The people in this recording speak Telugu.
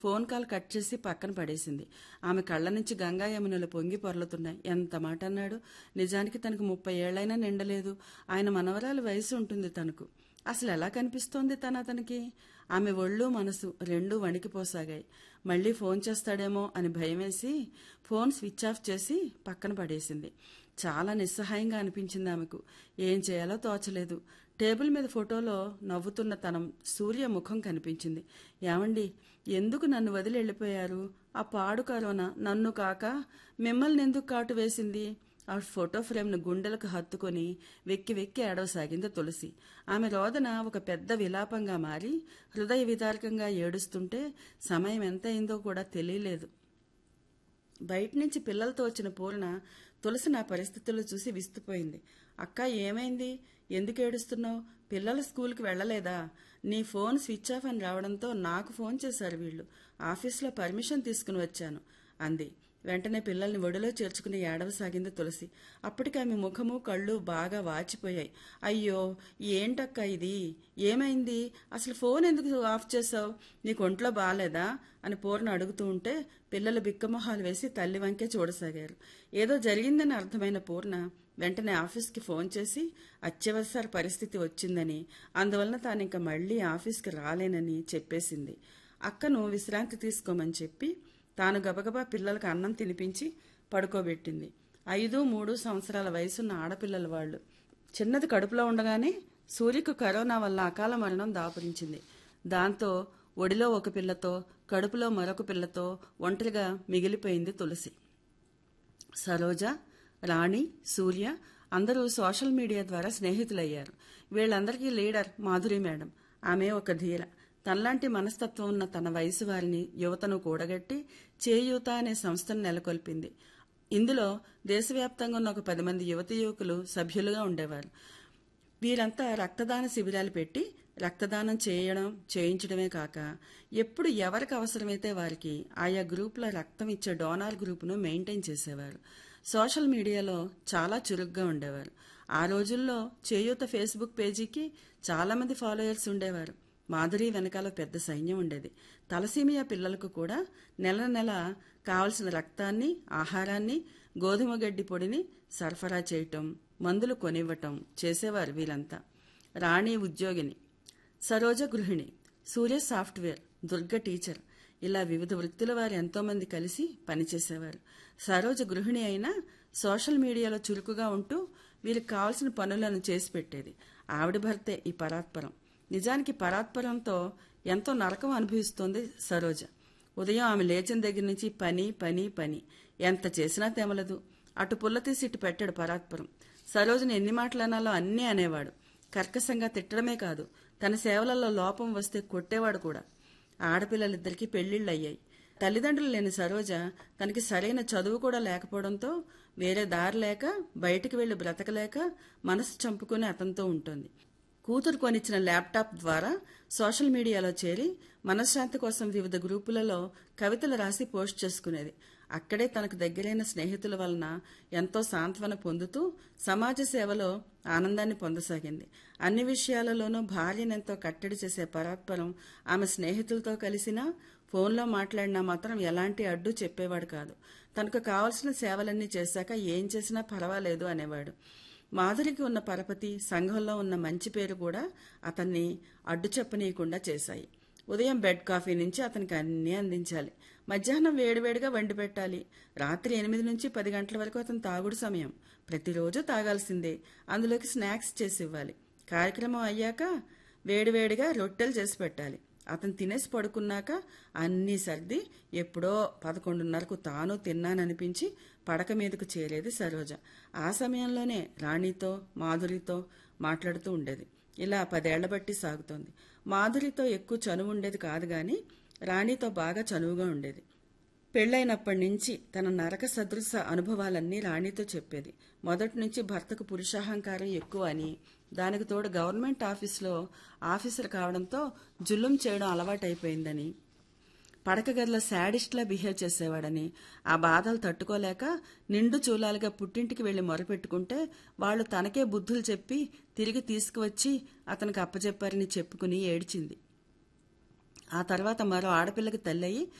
ఫోన్ కాల్ కట్ చేసి పక్కన పడేసింది ఆమె కళ్ళ నుంచి గంగా యమునలు పొంగి పొరలుతున్నాయి ఎంత మాట అన్నాడు నిజానికి తనకు ముప్పై ఏళ్లైనా నిండలేదు ఆయన మనవరాలి వయసు ఉంటుంది తనకు అసలు ఎలా కనిపిస్తోంది తన అతనికి ఆమె ఒళ్ళు మనసు రెండూ వణికిపోసాగాయి మళ్ళీ ఫోన్ చేస్తాడేమో అని భయమేసి ఫోన్ స్విచ్ ఆఫ్ చేసి పక్కన పడేసింది చాలా నిస్సహాయంగా అనిపించింది ఆమెకు ఏం చేయాలో తోచలేదు టేబుల్ మీద ఫోటోలో నవ్వుతున్న తన సూర్య ముఖం కనిపించింది ఏమండి ఎందుకు నన్ను వదిలి వెళ్ళిపోయారు ఆ పాడు కరోనా నన్ను కాక మిమ్మల్ని ఎందుకు కాటు వేసింది ఆ ఫోటో ఫ్రేమ్ను గుండెలకు హత్తుకొని వెక్కి వెక్కి ఏడవసాగింది తులసి ఆమె రోదన ఒక పెద్ద విలాపంగా మారి హృదయ విదారకంగా ఏడుస్తుంటే సమయం ఎంత అయిందో కూడా తెలియలేదు బయట నుంచి పిల్లలతో వచ్చిన పూర్ణ తులసి నా పరిస్థితులు చూసి విస్తుపోయింది అక్క ఏమైంది ఎందుకు ఏడుస్తున్నావు పిల్లలు స్కూల్కి వెళ్ళలేదా నీ ఫోన్ స్విచ్ ఆఫ్ అని రావడంతో నాకు ఫోన్ చేశారు వీళ్ళు ఆఫీస్లో పర్మిషన్ తీసుకుని వచ్చాను అంది వెంటనే పిల్లల్ని ఒడిలో చేర్చుకుని ఏడవసాగింది తులసి అప్పటికి ఆమె ముఖము కళ్ళు బాగా వాచిపోయాయి అయ్యో ఏంటక్క ఇది ఏమైంది అసలు ఫోన్ ఎందుకు ఆఫ్ చేసావు నీకు ఒంట్లో బాగాలేదా అని పూర్ణ అడుగుతూ ఉంటే పిల్లలు బిక్కమొహాలు వేసి తల్లి వంకే చూడసాగారు ఏదో జరిగిందని అర్థమైన పూర్ణ వెంటనే ఆఫీస్కి ఫోన్ చేసి అత్యవసర పరిస్థితి వచ్చిందని అందువలన తాను ఇంకా మళ్లీ ఆఫీస్కి రాలేనని చెప్పేసింది అక్కను విశ్రాంతి తీసుకోమని చెప్పి తాను గబగబా పిల్లలకు అన్నం తినిపించి పడుకోబెట్టింది ఐదు మూడు సంవత్సరాల వయసున్న ఆడపిల్లల వాళ్ళు చిన్నది కడుపులో ఉండగానే సూర్యకు కరోనా వల్ల అకాల మరణం దాపురించింది దాంతో ఒడిలో ఒక పిల్లతో కడుపులో మరొక పిల్లతో ఒంటరిగా మిగిలిపోయింది తులసి సరోజ రాణి సూర్య అందరూ సోషల్ మీడియా ద్వారా స్నేహితులయ్యారు వీళ్ళందరికీ లీడర్ మాధురి మేడం ఆమె ఒక ధీర తనలాంటి మనస్తత్వం ఉన్న తన వయసు వారిని యువతను కూడగట్టి చేయూత అనే సంస్థను నెలకొల్పింది ఇందులో దేశవ్యాప్తంగా ఉన్న ఒక పది మంది యువతి యువకులు సభ్యులుగా ఉండేవారు వీరంతా రక్తదాన శిబిరాలు పెట్టి రక్తదానం చేయడం చేయించడమే కాక ఎప్పుడు ఎవరికి అవసరమైతే వారికి ఆయా గ్రూపుల రక్తం ఇచ్చే డోనార్ గ్రూపును మెయింటైన్ చేసేవారు సోషల్ మీడియాలో చాలా చురుగ్గా ఉండేవారు ఆ రోజుల్లో చేయూత ఫేస్బుక్ పేజీకి చాలా మంది ఫాలోయర్స్ ఉండేవారు మాధురి వెనకాల పెద్ద సైన్యం ఉండేది తలసీమియా పిల్లలకు కూడా నెల నెల కావలసిన రక్తాన్ని ఆహారాన్ని గోధుమ గడ్డి పొడిని సరఫరా చేయటం మందులు కొనివ్వటం చేసేవారు వీళ్ళంతా రాణి ఉద్యోగిని సరోజ గృహిణి సూర్య సాఫ్ట్వేర్ దుర్గ టీచర్ ఇలా వివిధ వృత్తుల వారు ఎంతోమంది కలిసి పనిచేసేవారు సరోజ గృహిణి అయినా సోషల్ మీడియాలో చురుకుగా ఉంటూ వీరికి కావలసిన పనులను చేసి పెట్టేది ఆవిడ భర్తే ఈ పరాత్పరం నిజానికి పరాత్పరంతో ఎంతో నరకం అనుభవిస్తోంది సరోజ ఉదయం ఆమె లేచిన దగ్గర నుంచి పని పని పని ఎంత చేసినా తెమలదు అటు పుల్ల తీసి ఇటు పెట్టాడు పరాత్పరం సరోజని ఎన్ని మాటలనాలో అన్నీ అనేవాడు కర్కశంగా తిట్టడమే కాదు తన సేవలలో లోపం వస్తే కొట్టేవాడు కూడా ఆడపిల్లలిద్దరికీ పెళ్లిళ్ళయ్యాయి తల్లిదండ్రులు లేని సరోజ తనకి సరైన చదువు కూడా లేకపోవడంతో వేరే దారి లేక బయటికి వెళ్లి బ్రతకలేక మనసు చంపుకుని అతనితో ఉంటుంది కూతురు కొనిచ్చిన ల్యాప్టాప్ ద్వారా సోషల్ మీడియాలో చేరి మనశ్శాంతి కోసం వివిధ గ్రూపులలో కవితలు రాసి పోస్ట్ చేసుకునేది అక్కడే తనకు దగ్గరైన స్నేహితుల వలన ఎంతో సాంత్వన పొందుతూ సమాజ సేవలో ఆనందాన్ని పొందసాగింది అన్ని విషయాలలోనూ భార్యనెంతో కట్టడి చేసే పరాత్పరం ఆమె స్నేహితులతో కలిసినా ఫోన్లో మాట్లాడినా మాత్రం ఎలాంటి అడ్డు చెప్పేవాడు కాదు తనకు కావలసిన సేవలన్నీ చేశాక ఏం చేసినా పర్వాలేదు అనేవాడు మాధురికి ఉన్న పరపతి సంఘంలో ఉన్న మంచి పేరు కూడా అతన్ని అడ్డు చెప్పనీయకుండా చేశాయి ఉదయం బెడ్ కాఫీ నుంచి అతనికి అన్నీ అందించాలి మధ్యాహ్నం వేడివేడిగా వండి పెట్టాలి రాత్రి ఎనిమిది నుంచి పది గంటల వరకు అతను తాగుడు సమయం ప్రతిరోజు తాగాల్సిందే అందులోకి స్నాక్స్ చేసి ఇవ్వాలి కార్యక్రమం అయ్యాక వేడివేడిగా రొట్టెలు చేసి పెట్టాలి అతను తినేసి పడుకున్నాక అన్నీ సర్ది ఎప్పుడో పదకొండున్నరకు తాను తిన్నాననిపించి పడక మీదకు చేరేది సరోజ ఆ సమయంలోనే రాణితో మాధురితో మాట్లాడుతూ ఉండేది ఇలా పదేళ్ల బట్టి సాగుతోంది మాధురితో ఎక్కువ చనువు ఉండేది కాదు గాని రాణితో బాగా చనువుగా ఉండేది పెళ్లైనప్పటి నుంచి తన నరక సదృశ అనుభవాలన్నీ రాణితో చెప్పేది మొదటి నుంచి భర్తకు పురుషాహంకారం ఎక్కువ అని దానికి తోడు గవర్నమెంట్ ఆఫీసులో ఆఫీసర్ కావడంతో జుల్లుం చేయడం అలవాటైపోయిందని పడక గదిలో శాడిస్ట్లా బిహేవ్ చేసేవాడని ఆ బాధలు తట్టుకోలేక నిండు చూలాలుగా పుట్టింటికి వెళ్లి మొరపెట్టుకుంటే వాళ్లు తనకే బుద్ధులు చెప్పి తిరిగి తీసుకువచ్చి అతనికి అప్పచెప్పారని చెప్పుకుని ఏడ్చింది ఆ తర్వాత మరో ఆడపిల్లకి తల్లయి